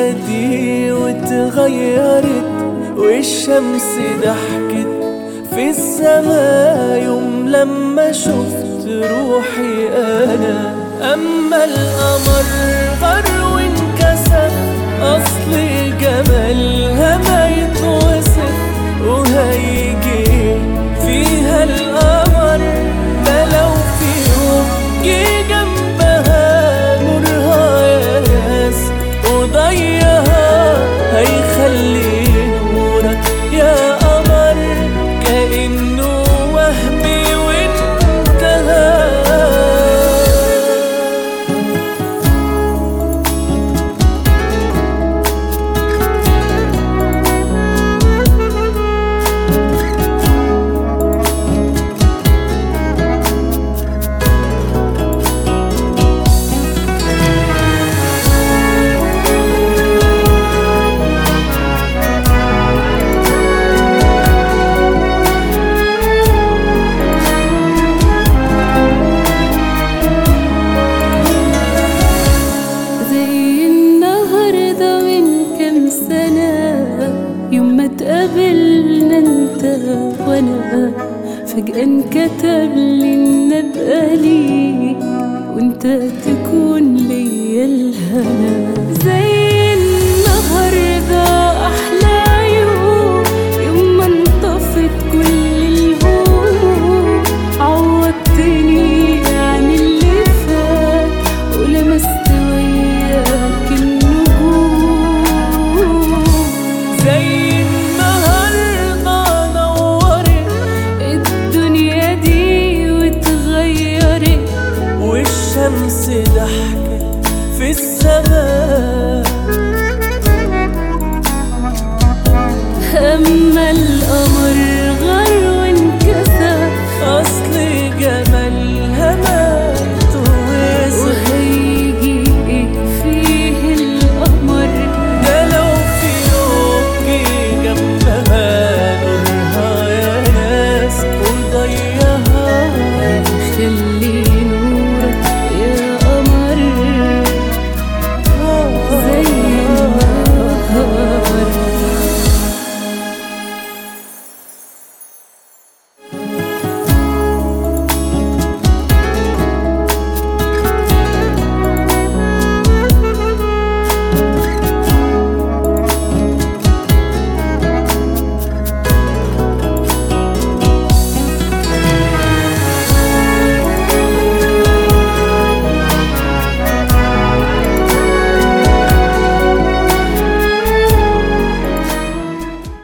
دي واتغيرت والشمس ضحكت في السما يوم لما شفت روحي انا اما القمر غر وانكسر اصل جمالها ما يتوصف وهيجي فيها القمر ده لو في يوم جه جنبها نورها يا ناس وضيها هيخلي نورك يا قمر كأنه وهمي وانتهى زي النهاردة من كام سنة يوم ما اتقابلنا انت وانا فجأة انكتب لي ان ابقى ليك وانت تكون ليا الهنا زي النهاردة احلى يوم يوم ما انطفت كل الهموم عوضتني عن اللي فات ولمست وياك النجوم زي النهارده نورت الدنيا دي واتغيرت والشمس ضحكت في السماء أما